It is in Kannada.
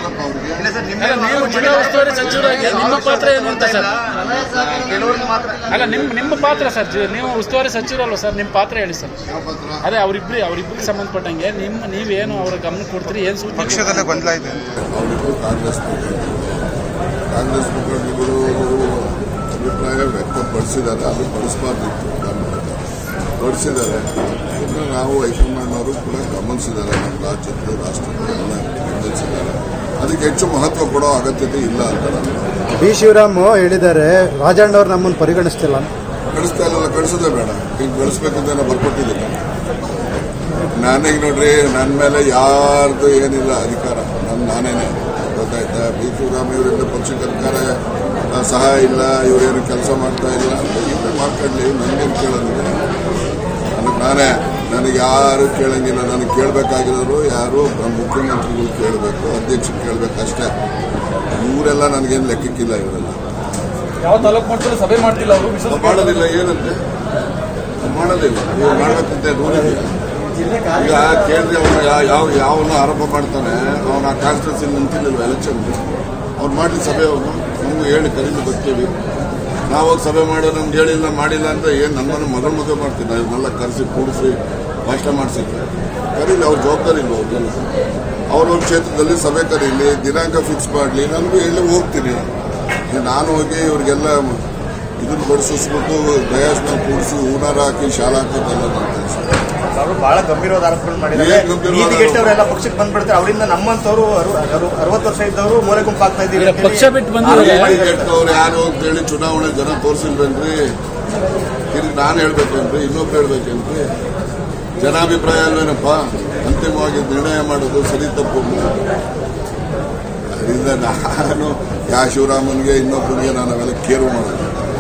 ಕೊಟ್ರಪ್ಪ ಅವ್ರಿಗೆ ಇಲ್ಲ ಸರ್ ನಿಮ್ಮ ಅಲ್ಲ ನೀವು ಜಿಲ್ಲಾ ಉಸ್ತುವಾರಿ ಸಚಿವರಾಗಿ ನಿಮ್ಮ ಪಾತ್ರ ಏನು ಅಂತ ಸರ್ ಕೆಲವ್ರಿಗೆ ಮಾತ್ರ ಅಲ್ಲ ನಿಮ್ಮ ನಿಮ್ಮ ಪಾತ್ರ ಸರ್ ಜಿ- ನೀವು ಉಸ್ತುವಾರಿ ಸಚಿವರಲ್ವ ಸರ್ ನಿಮ್ಮ ಪಾತ್ರ ಹೇಳಿ ಸರ್ ಯಾವ ಪತ್ರ ಅದೇ ಅವರಿಬ್ರು ಅವರಿಬ್ಬರಿಗೆ ಸಂಬಂಧಪಟ್ಟಂಗೆ ನಿಮ್ಮ ನೀವೇನು ಅವರ ಗಮನ ಕೊಡ್ತೀರಿ ಏನು ಸೂಚನೆ ಪಕ್ಷದಲ್ಲೇ ಗೊಂದಲ ಇದೆ ಅವರಿಬ್ಬರು ಕಾಂಗ್ರೆಸ್ ಮುಖಂಡರು ಕಾಂಗ್ರೆಸ್ ಮುಖಂಡರುಗಳು ಅಭಿಪ್ರಾಯ ವ್ಯಕ್ತಪಡಿಸಿದ್ದಾರೆ ಅದು ಪಡಿಸಬಾರ್ದಿತ್ತು ನನ್ನ ಪ್ರಕಾರ. ಪಡಿಸಿದ್ದಾರೆ ಇನ್ನು ನಾವು ಹೈಕಮಾಂಡ್ನವರು ಕೂಡ ಗಮನಿಸಿದ್ದಾರೆ ನಮ್ಮ ರಾಜ್ಯದ್ದು ರಾಷ್ಟ್ರದ್ದು ಎಲ್ಲ ಗಮನಿಸಿದ್ದಾರೆ ಅದಕ್ಕೆ ಹೆಚ್ಚು ಮಹತ್ವ ಕೊಡೋ ಅಗತ್ಯತೆ ಇಲ್ಲ ಅಂತ ನಾನು ಬಿ ಶಿವರಾಮ್ ಹೇಳಿದ್ದಾರೆ ರಾಜಣ್ಣವ್ರು ನಮ್ಮನ್ನು ಪರಿಗಣಿಸ್ತಿಲ್ಲ ಅಂತ. ಕಳಿಸ್ತಾ ಇಲ್ಲ ಕಳಿಸೋದೇ ಬೇಡ ಈಗ ಬೆಳೆಸ್ಬೇಕಂತ ನಾನು ಬರ್ಕೊಟ್ಟಿದ್ದೀನಿ ನನಗೆ ನೋಡ್ರಿ ನನ್ನ ಮೇಲೆ ಯಾರ್ದು ಏನಿಲ್ಲ ಅಧಿಕಾರ ನನ್ನ ನಾನೇನೆ ಗೊತ್ತಾಯ್ತಾ ಬಿ ಶಿವರಾಮ್ ಇವರಿಂದ ಪಕ್ಷಕ್ಕೆ ಅಧಿಕಾರ ಆ, ಸಹಾಯ ಇಲ್ಲ ಇವರೇನು ಕೆಲಸ ಮಾಡ್ತಾ ಇಲ್ಲ ಇವ್ರು ಮಾಡ್ಕೊಳ್ಳಿ ನನಗೇನು ಕೇಳೋದಿಲ್ಲ ನನಗೆ ನಾನೇ ನನಗೆ ಯಾರು ಕೇಳಂಗಿಲ್ಲ ನನಗೆ ಕೇಳಬೇಕಾಗಿರೋರು ಯಾರು ನಮ್ಮ ಮುಖ್ಯಮಂತ್ರಿಗಳು ಕೇಳಬೇಕು ಅಧ್ಯಕ್ಷರು ಕೇಳಬೇಕು ಅಷ್ಟೇ ಇವರೆಲ್ಲ ನನಗೇನು ಲೆಕ್ಕಕ್ಕಿಲ್ಲ ಇವರೆಲ್ಲ ಯಾವ ತಾಲೂಕು ಮಟ್ಟದಲ್ಲಿ ಸಭೆ ಮಾಡ್ತಿಲ್ಲ ಅವರು ವಿಶ್ವಾಸ ಮಾಡೋದಿಲ್ಲ ಏನಂತೆ ಮಾಡೋದಿಲ್ಲ ನೀವು ಮಾಡ್ಬೇಕಂತೆ ರೂಲಿದೆ ಈಗ ಕೇಳಿದ್ರೆ ಅವನು ಯಾವ ಯಾವನ್ನ ಆರೋಪ ಮಾಡ್ತಾನೆ ಅವನ ಆ ಕಾನ್ಸ್ಟಿಟ್ಯೂನ್ಸಿ ನಿಂತಿರ್ಲಿಲ್ವ ಎಲೆಕ್ಷನ್ ಅವ್ನು ಮಾಡಲಿ ಸಭೆ ಅವನು ನಮ್ಗೆ ಹೇಳಿ ಕರೀಲಿ ಬರ್ತೀವಿ ನಾವು ಹೋಗಿ ಸಭೆ ಮಾಡೋ ನಮ್ಗೆ ಹೇಳಿಲ್ಲ ಮಾಡಿಲ್ಲ ಅಂತ ಏನು ನಮ್ಮನ್ನು ಮೊದಲು ಮದುವೆ ಮಾಡ್ತೀನಿ ಇವನ್ನೆಲ್ಲ ಕರೆಸಿ ಕೂಡಿಸಿ ಭಾಷಣ ಮಾಡಿಸಿದ್ರು ಕರೀಲಿ ಅವ್ರ ಜವಾಬ್ದಾರಿ ಇಲ್ವ ಅವ್ರಿಗೆಲ್ಲ ಅವ್ರವ್ರ ಕ್ಷೇತ್ರದಲ್ಲಿ ಸಭೆ ಕರೀಲಿ ದಿನಾಂಕ ಫಿಕ್ಸ್ ಮಾಡಲಿ ನನಗೂ ಹೇಳಿ ಹೋಗ್ತೀನಿ ಈಗ ನಾನು ಹೋಗಿ ಇವ್ರಿಗೆಲ್ಲ ಇದನ್ನ ಬಡಿಸಿಸ್ಬಿಟ್ಟು ದಯಾಸ್ನ ಕೂಡಿಸಿ ಹೂನಾರ ಹಾಕಿ ಶಾಲಾ ಹಾಕೋದೆಲ್ಲ ನನ್ನ ಕೆಲಸ ಅವರು ಬಹಳ ಗಂಭೀರವಾದ ಆರೋಪಗಳು ಮಾಡಿದ್ದಾರೆ ಏನ್ ಗಂಭೀರವಾದ ನೀತಿಗೆಟ್ಟವರೆಲ್ಲ ಪಕ್ಷಕ್ಕೆ ಬಂದ್ಬಿಡ್ತಾರೆ ಅವರಿಂದ ನಮ್ಮಂತವರು ಅರವತ್ತು ವರ್ಷ ಇದ್ದವರು ಮೂಲೆ ಗುಂಪಾಗ್ತಾ ಇದ್ದೀವಿ ಈಗ ಪಕ್ಷ ಬಿಟ್ಟು ಬಂದಿದ್ದಾರೆ ಕೆಟ್ಟವ್ರು ಯಾರು ಅಂತೇಳಿ ಚುನಾವಣೆ ಜನ ತೋರಿಸಿಲ್ವೇನ್ರಿ ತಿರ್ಗಿ ನಾನು ಹೇಳ್ಬೇಕೇನ್ರಿ ಇನ್ನೊಬ್ರು ಹೇಳ್ಬೇಕೇನ್ರಿ ಜನಾಭಿಪ್ರಾಯ ಅಲ್ವೇನಪ್ಪ ಅಂತಿಮವಾಗಿ ನಿರ್ಣಯ ಮಾಡೋದು ಸರಿ ತಪ್ಪು ಅದರಿಂದ ನಾನು ಯಾ ಶಿವರಾಮನ್ಗೆ ಇನ್ನೊಬ್ಬನಿಗೆ ನಾನು ಅವೆಲ್ಲ ಕೇರು ಮಾಡೋದು